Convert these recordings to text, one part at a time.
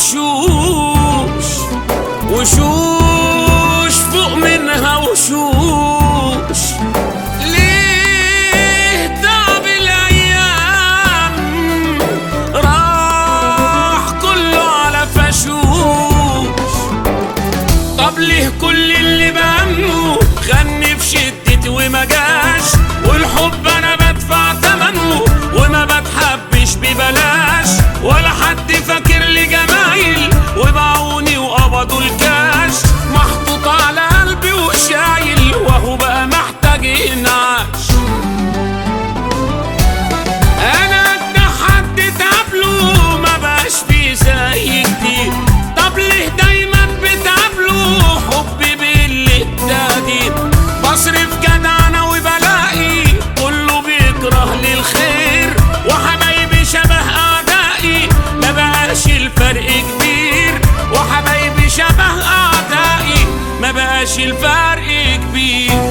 وشوش وشوش فوق منها وشوش ليه تعب الايام راح كله على فشوش طب ليه كل اللي بأمنه غني في شدتي وما جاش والحب انا بدفع ثمنه وما بتحبش ببلاش ولا حد فاكر لي جمايل وباعوني وقبضوا الكاش محطوط على قلبي وشايل وهو بقى محتاج ينعاش انا اجدع حد تقابله ما بقاش فيه زي كتير طب ليه دايما بتقابله حبي باللي التهديد بصرف جدعنة وبلاقي كله بيكره لي الخير وحبايبي شبه اعدائي ما بقاش الفرق كبير وحبايبي شبه اعدائي ما بقاش الفرق كبير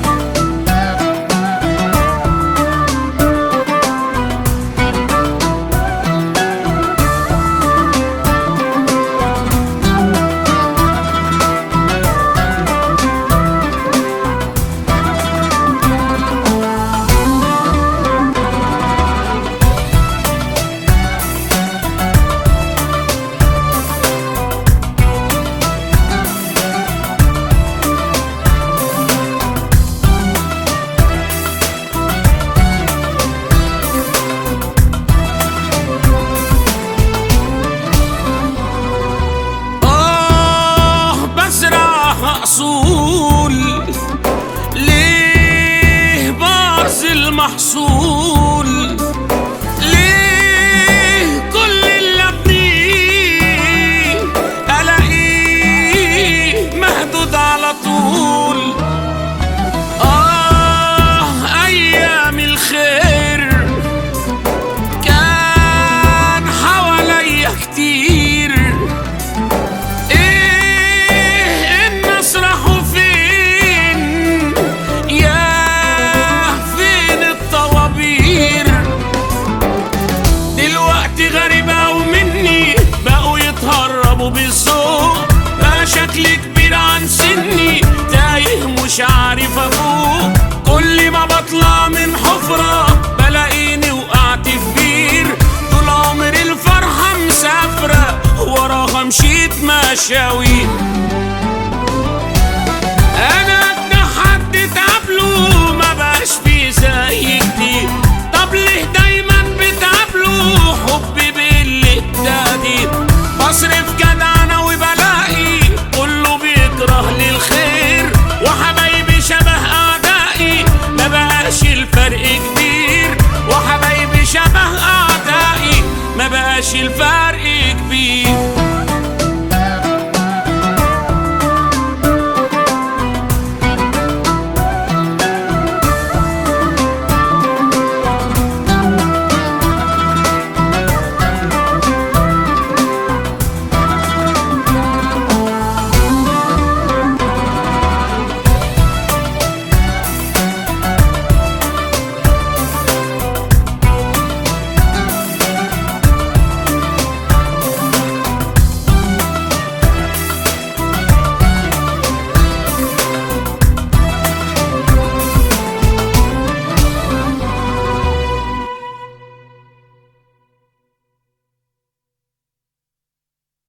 آه بزرع أصول ليه بعزل محصول ليه كل اللي ابنيه الاقيه مهدود على طول آه أيام الخير كان حواليا كتير ايه الناس راحوا فين يا فين الطوابير دلوقتي غريبة ومني بقوا يتهربوا بالذوق بقى شكلي كبير عن سني تايه مش عارف افوق كل ما بطلع من حفرة بلاقيني وقعت في بير طول عمري الفرحة مسافرة وراها مشيت مشاوير انا اجدع حد تقابله ما بقاش فيه زي كتير طب ليه دايما بتقابله حبي باللي التهديد بصرف جدعنة وبلاقي كله بيكره لي الخير وحبايبي شبه اعدائي ما بقاش الفرق كبير وحبايبي شبه اعدائي ما بقاش الفرق كبير